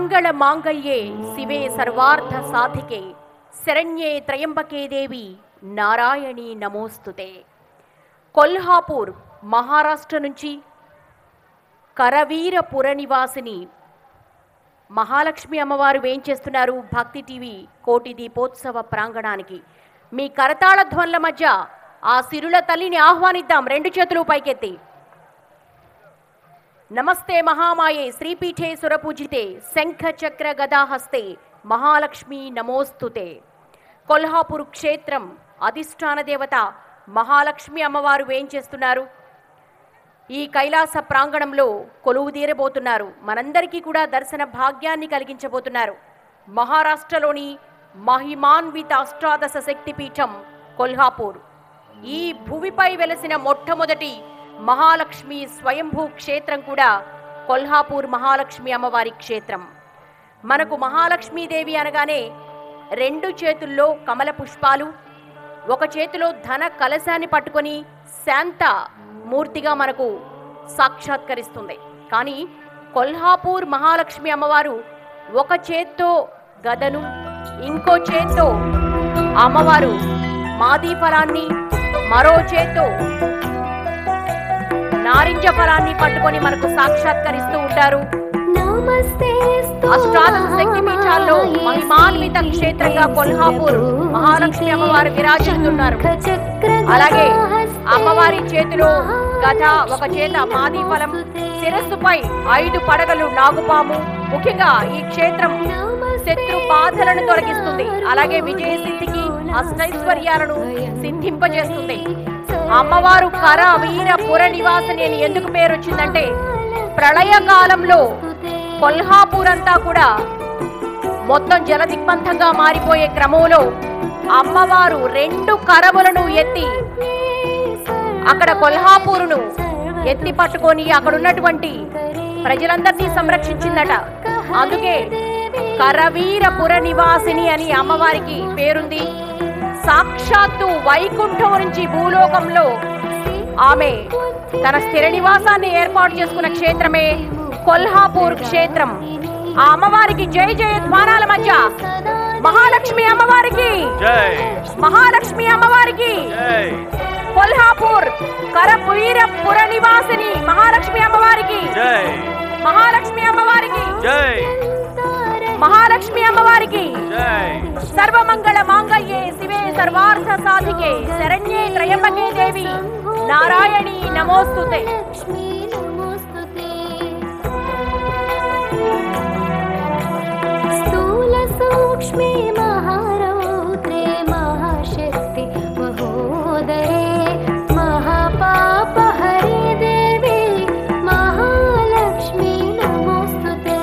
సర్వమంగళ మాంగళ్యే శివే సర్వార్థ సాధికే శరణ్యే త్రయంబకే దేవి నారాయణి నమోస్తుతే కొల్హాపూర్ మహారాష్ట్ర నుంచి కరవీరపుర నివాసిని మహాలక్ష్మి అమ్మవారు వేంచేస్తున్నారు భక్తి టీవీ కోటి దీపోత్సవ ప్రాంగణానికి మీ కరతాళ ధ్వనుల మధ్య ఆ సిరుల తల్లిని ఆహ్వానిద్దాం రెండు చేతులు పైకెత్తి నమస్తే మహామాయే శ్రీపీఠే సురపూజితే శంఖ చక్ర గదాహస్తే మహాలక్ష్మి నమోస్తుతే కొల్హాపూర్ క్షేత్రం అధిష్టాన దేవత మహాలక్ష్మి అమ్మవారు వేంచేస్తున్నారు ఈ కైలాస ప్రాంగణంలో కొలువు తీరబోతున్నారు మనందరికీ కూడా దర్శన భాగ్యాన్ని కలిగించబోతున్నారు మహారాష్ట్రలోని మహిమాన్విత అష్టాదశ శక్తిపీఠం కొల్హాపూర్ ఈ భూమిపై వెలసిన మొట్టమొదటి మహాలక్ష్మి స్వయంభూ క్షేత్రం కూడా కొల్హాపూర్ మహాలక్ష్మి అమ్మవారి క్షేత్రం మనకు మహాలక్ష్మీదేవి అనగానే రెండు చేతుల్లో కమల పుష్పాలు ఒక చేతిలో ధన కలశాన్ని పట్టుకొని శాంత మూర్తిగా మనకు సాక్షాత్కరిస్తుంది కానీ కొల్హాపూర్ మహాలక్ష్మి అమ్మవారు ఒక చేత్తో గదను ఇంకో చేత్తో అమ్మవారు మాదీ ఫలాన్ని మరో చేత్తో నారింజ ఫలాన్ని పట్టుకొని మనకు సాక్షాత్కరిస్తూ ఉంటారు అష్టాదశ శక్తి పీఠాల్లో మహిమాన్విత క్షేత్రంగా కొల్హాపూర్ మహాలక్ష్మి అమ్మవారు విరాజిల్లుతున్నారు అలాగే అమ్మవారి చేతిలో గద ఒక చేత మాది ఫలం శిరస్సుపై ఐదు పడగలు నాగుపాము ముఖ్యంగా ఈ క్షేత్రం శత్రు బాధలను తొలగిస్తుంది అలాగే విజయ సిద్ధికి అష్టైశ్వర్యాలను సిద్ధింపజేస్తుంది అమ్మవారు కర వీర పుర నివాసిని అని ఎందుకు పేరు వచ్చిందంటే ప్రళయ కాలంలో కొల్హాపూర్ అంతా కూడా మొత్తం జలదిగ్బంధంగా మారిపోయే క్రమంలో అమ్మవారు రెండు కరములను ఎత్తి అక్కడ కొల్హాపూరును ఎత్తి పట్టుకొని అక్కడ ఉన్నటువంటి ప్రజలందరినీ సంరక్షించిందట అందుకే కరవీరపుర నివాసిని అని అమ్మవారికి పేరుంది సాక్షాత్తు వైకుంఠం నుంచి భూలోకంలో ఆమె తన స్థిర నివాసాన్ని ఏర్పాటు చేసుకున్న క్షేత్రమే కొల్హాపూర్ క్షేత్రం ఆ అమ్మవారికి జయ జయ ధ్వానాల మధ్య మహాలక్ష్మి అమ్మవారికి జై మహాలక్ష్మి అమ్మవారికి జై కొల్హాపూర్ కరవీర పుర నివాసిని మహాలక్ష్మి అమ్మవారికి జై మహాలక్ష్మి అమ్మవారికి జై మహాలక్ష్మి అమ్మవారికి జై సర్వమంగళ మాంగళ్యే శివే సర్వార్థ సాధికే శరణ్యే త్రయంబకే దేవి నారాయణి నమోస్తుతే స్థూల సూక్ష్మే మహారౌద్రే మహాశక్తి మహోదరే మహాపాపహరే దేవి మహాలక్ష్మి నమోస్తుతే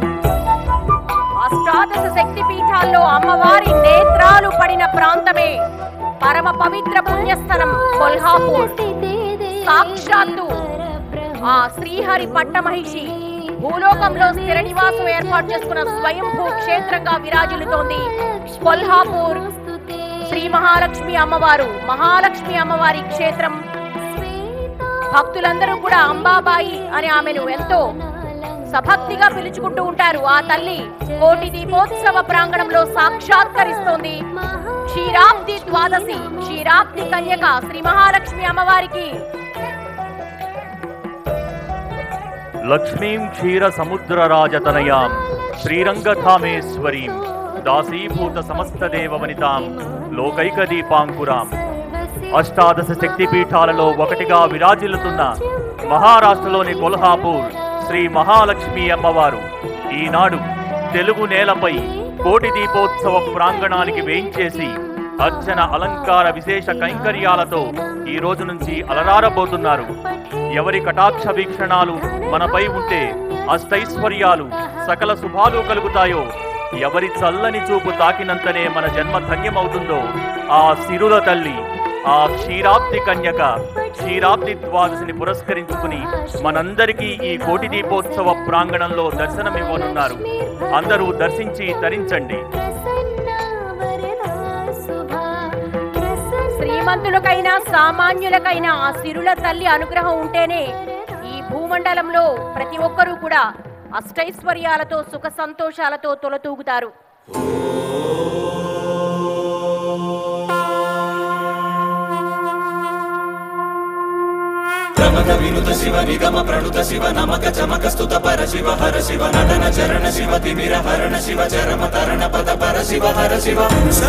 అష్టాదశ శక్తి పీఠాల్లో అమ్మవారి నేత్రాలు పడిన ప్రాంతమే పరమ పవిత్ర పుణ్యస్థలం కొల్హాపూర్ సాక్షాత్తు ఆ శ్రీహరి పట్టమహిషి భూలోకంలో స్థిర నివాసం ఏర్పాటు చేసుకున్న స్వయంభూ క్షేత్రంగా విరాజిల్లుతోంది కొల్హాపూర్ శ్రీ మహాలక్ష్మి అమ్మవారు మహాలక్ష్మి అమ్మవారి క్షేత్రం భక్తులందరూ కూడా అంబాబాయి అని ఆమెను ఎంతో సభక్తిగా పిలుచుకుంటూ ఉంటారు ఆ తల్లి కోటి దీపోత్సవ ప్రాంగణంలో సాక్షాత్కరిస్తోంది క్షీరాబ్ది ద్వాదశి క్షీరాబ్ది కన్యక శ్రీ మహాలక్ష్మి అమ్మవారికి లక్ష్మీం క్షీర సముద్రరాజతనయాం శ్రీరంగధామేశ్వరీం దాసీభూత సమస్త దేవవనితాం లోకైక దీపాంకురాం అష్టాదశ శక్తి పీఠాలలో ఒకటిగా విరాజిల్లుతున్న మహారాష్ట్రలోని కొల్హాపూర్ శ్రీ మహాలక్ష్మి అమ్మవారు ఈనాడు తెలుగు నేలపై కోటి దీపోత్సవ ప్రాంగణానికి వేయించేసి అర్చన అలంకార విశేష కైంకర్యాలతో ఈ రోజు నుంచి అలరారబోతున్నారు ఎవరి కటాక్ష వీక్షణాలు మనపై ఉంటే అష్టైశ్వర్యాలు సకల శుభాలు కలుగుతాయో ఎవరి చల్లని చూపు తాకినంతనే మన జన్మ ధన్యమవుతుందో ఆ సిరుల తల్లి ఆ క్షీరాబ్ది కన్యక క్షీరాబ్ది ద్వాదశిని పురస్కరించుకుని మనందరికీ ఈ కోటి దీపోత్సవ ప్రాంగణంలో దర్శనమివ్వనున్నారు అందరూ దర్శించి తరించండి శ్రీమంతులకైనా సామాన్యులకైనా ఆ సిరుల తల్లి అనుగ్రహం ఉంటేనే ఈ భూమండలంలో ప్రతి ఒక్కరూ కూడా అష్టైశ్వర్యాలతో సుఖ సంతోషాలతో తొలతూగుతారు ప్రమద వినుత శివ నిగమ ప్రణుత శివ నమక చమక స్తుత పర శివ హర శివ నటన చరణ శివ తిమిర హరణ శివ చరమ తరణ పద పర శివ హర శివ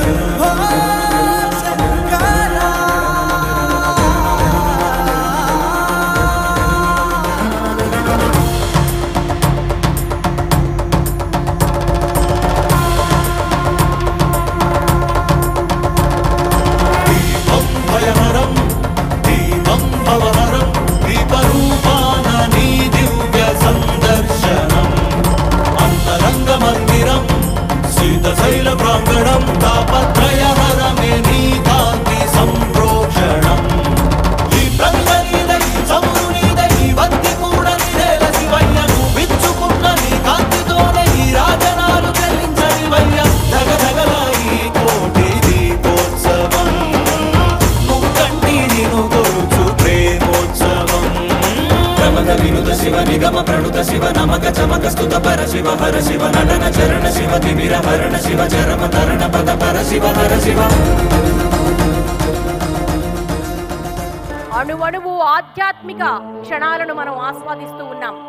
దీపం భయహరం దీపం భవహరం దీపరూపాన నీ దివ్య సందర్శనం అంతరంగ మందిరం సీత శైల ప్రాంగణం తాపత్రయహరమే నీ కాంతి సంప్రోక్షణం ఈ ప్రమిద నీదై చమురు నీదై ఈ వత్తి కూడా నీదేల శివయ్య నువ్వు విచ్చుకున్న నీ కాంతితోనే ఈ రాజనాలు చెల్లించనివయ్య ధగ ధగల ఈ కోటి దీపోత్సవం ముక్కంటి నిను కొలుచు ప్రేమోత్సవం ప్రమద వినుత శివ నిగమ ప్రణుత శివ నమక చమక స్తుత పర శివ హర శివ నటన చరణ శివ తిమిర హరణ శివ చరమ తరణ పద పర శివ హర శివ అణువణువు ఆధ్యాత్మిక క్షణాలను మనం ఆస్వాదిస్తూ ఉన్నాం